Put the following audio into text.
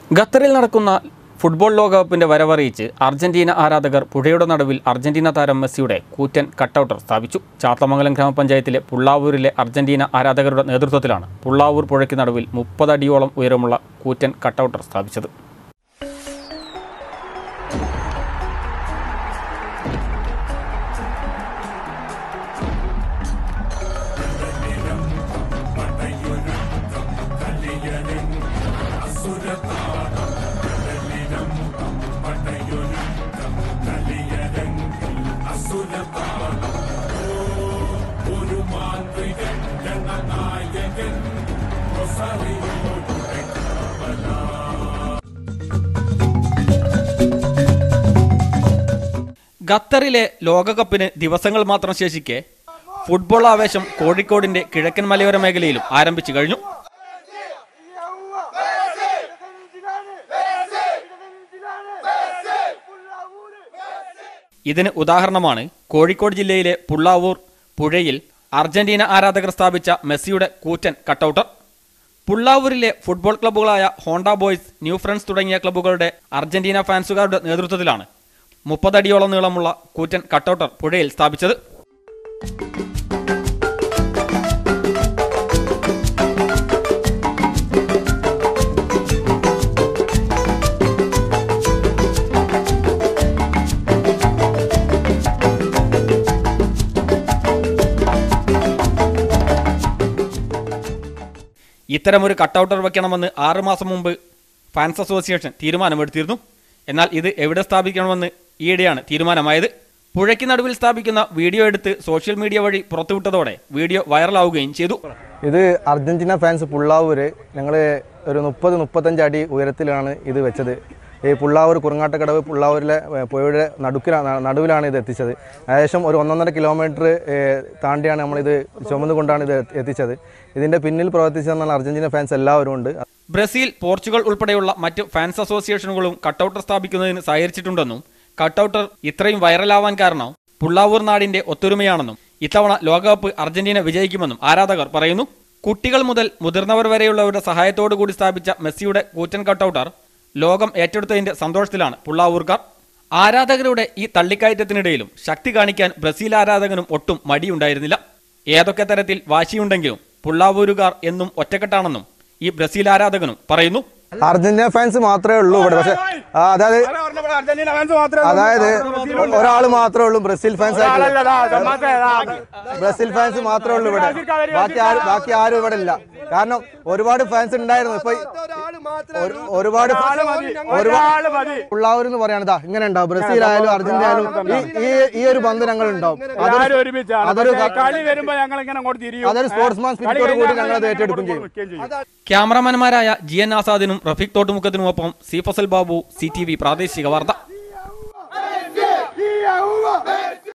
ഖത്തറിൽ നടക്കുന്ന ഫുട്ബോൾ ലോകകപ്പിന്റെ വരവറിയിച്ച് അർജന്റീന ആരാധകർ പുഴയുടെ നടുവിൽ അർജന്റീന താരം മെസ്സിയുടെ കൂറ്റൻ കട്ടൗട്ടർ സ്ഥാപിച്ചു ചാത്തമംഗലം ഗ്രാമപഞ്ചായത്തിലെ പുള്ളാവൂരിലെ അർജന്റീന ആരാധകരുടെ നേതൃത്വത്തിലാണ് പുള്ളാവൂർ പുഴയ്ക്ക് നടുവിൽ മുപ്പത് അടിയോളം ഉയരമുള്ള കൂറ്റൻ കട്ടൗട്ടർ സ്ഥാപിച്ചത് ഖത്തറിലെ ലോകകപ്പിന് ദിവസങ്ങൾ മാത്രം ശേഷിക്കെ ഫുട്ബോൾ ആവേശം കോഴിക്കോടിന്റെ കിഴക്കൻ മലയോര മേഖലയിലും ആരംഭിച്ചു കഴിഞ്ഞു ഇതിന് ഉദാഹരണമാണ് കോഴിക്കോട് ജില്ലയിലെ പുള്ളാവൂർ പുഴയിൽ അർജന്റീന ആരാധകർ സ്ഥാപിച്ച മെസ്സിയുടെ കൂറ്റൻ കട്ടൗട്ടർ പുള്ളാവൂരിലെ ഫുട്ബോൾ ക്ലബ്ബുകളായ ഹോണ്ട ബോയ്സ് ന്യൂ ഫ്രണ്ട്സ് തുടങ്ങിയ ക്ലബ്ബുകളുടെ അർജന്റീന ഫാൻസുകാരുടെ നേതൃത്വത്തിലാണ് മുപ്പതടിയോളം നീളമുള്ള കൂറ്റൻ കട്ടൗട്ടർ പുഴയിൽ സ്ഥാപിച്ചത് ഇത്തരമൊരു കട്ടൗട്ടർ വെക്കണമെന്ന് ആറുമാസം മുമ്പ് ഫാൻസ് അസോസിയേഷൻ തീരുമാനമെടുത്തിരുന്നു എന്നാൽ ഇത് എവിടെ സ്ഥാപിക്കണമെന്ന് ഈയിടെയാണ് തീരുമാനമായത് പുഴയ്ക്ക് നടുവിൽ സ്ഥാപിക്കുന്ന വീഡിയോ എടുത്ത് സോഷ്യൽ മീഡിയ വഴി പുറത്തുവിട്ടതോടെ വീഡിയോ വൈറലാവുകയും ചെയ്തു ഇത് അർജന്റീന ഫാൻസ് പുള്ളാവൂര് ഞങ്ങൾ ഒരു മുപ്പത് മുപ്പത്തഞ്ച് അടി ഉയരത്തിലാണ് ഇത് വെച്ചത് ഈ പുള്ളാവൂർ കുറുങ്ങാട്ടക്കടവ് പുള്ളാവൂരിലെ ഏ, പുഴയുടെ നടുക്കിലാണ് നടുവിലാണ് ഇത് എത്തിച്ചത് ഏകദേശം ഒരു ഒന്നൊന്നര കിലോമീറ്റർ ഏ, താണ്ടിയാണ് നമ്മളിത് ചുമന്നുകൊണ്ടാണ് ഇത് എത്തിച്ചത് ഇതിൻ്റെ പിന്നിൽ പ്രവർത്തിച്ചതെന്നാൽ അർജന്റീന ഫാൻസ് എല്ലാവരും ഉണ്ട് ബ്രസീൽ പോർച്ചുഗൽ ഉൾപ്പെടെയുള്ള മറ്റ് ഫാൻസ് അസോസിയേഷനുകളും കട്ടൗട്ടർ സ്ഥാപിക്കുന്നതിന് സഹകരിച്ചിട്ടുണ്ടെന്നും കട്ടൗട്ടർ ഇത്രയും വൈറലാവാൻ കാരണം പുള്ളാവൂർ നാടിന്റെ ഒത്തൊരുമയാണെന്നും ഇത്തവണ ലോകകപ്പ് അർജന്റീന വിജയിക്കുമെന്നും ആരാധകർ പറയുന്നു കുട്ടികൾ മുതൽ മുതിർന്നവർ വരെയുള്ളവരുടെ സഹായത്തോടു കൂടി സ്ഥാപിച്ച മെസ്സിയുടെ കൂറ്റൻ കട്ടൗട്ടർ ലോകം ഏറ്റെടുത്തതിന്റെ സന്തോഷത്തിലാണ് പുള്ളാവൂർക്കാർ ആരാധകരുടെ ഈ തള്ളിക്കയറ്റത്തിനിടയിലും ശക്തി കാണിക്കാൻ ബ്രസീൽ ആരാധകനും ഒട്ടും മടിയുണ്ടായിരുന്നില്ല ഏതൊക്കെ തരത്തിൽ വാശിയുണ്ടെങ്കിലും പുള്ളാവൂരുകാർ എന്നും ഒറ്റക്കെട്ടാണെന്നും ഈ ബ്രസീൽ ആരാധകനും പറയുന്നു അർജന്റീന ഫാൻസ് മാത്രമേ ഉള്ളൂ ഇവിടെ പക്ഷേ ആ, അതായത് അർജന്റീന ഫാൻസ് മാത്രമേ അതായത് ഒരാൾ മാത്രമേ ഉള്ളൂ ബ്രസീൽ ഫാൻസ് ബ്രസീൽ ഫാൻസ് മാത്രമേ ഉള്ളൂ ഇവിടെ ബാക്കി ആരും ബാക്കി ആരും ഇവിടെ ഇല്ല കാരണം ഒരുപാട് ഫാൻസ് ഉണ്ടായിരുന്നു ഇപ്പൊ ഒരു- ഒരുപാട് ഒരുപാട് ഉള്ളവർ എന്ന് പറയാണ് ഇതാ ഇങ്ങനെ ഉണ്ടാവും ബ്രസീൽ ആയാലും അർജന്റീന ആയാലും ഈ ഈ- ഈ ഒരു ബന്ധം ഞങ്ങൾ ഉണ്ടാവും അതൊരു ഒരുമിച്ചാണ് അതൊരു പക്ഷേ കളി വരുമ്പോ ഞങ്ങൾ ഇങ്ങനെ അങ്ങോട്ട് തിരിയും അതൊരു സ്പോർട്സ്മാൻ സ്പിരിറ്റോട് കൂടി ഞങ്ങൾ അത് ഏറ്റെടുക്കും ചെയ്യും ക്യാമറാമാൻമാരായ ജി എൻ ആസാദിനും റഫീഖ് തോട്ടുമുക്കത്തിനുമൊപ്പം C Fazal Babu C T V പ്രാദേശിക വാർത്ത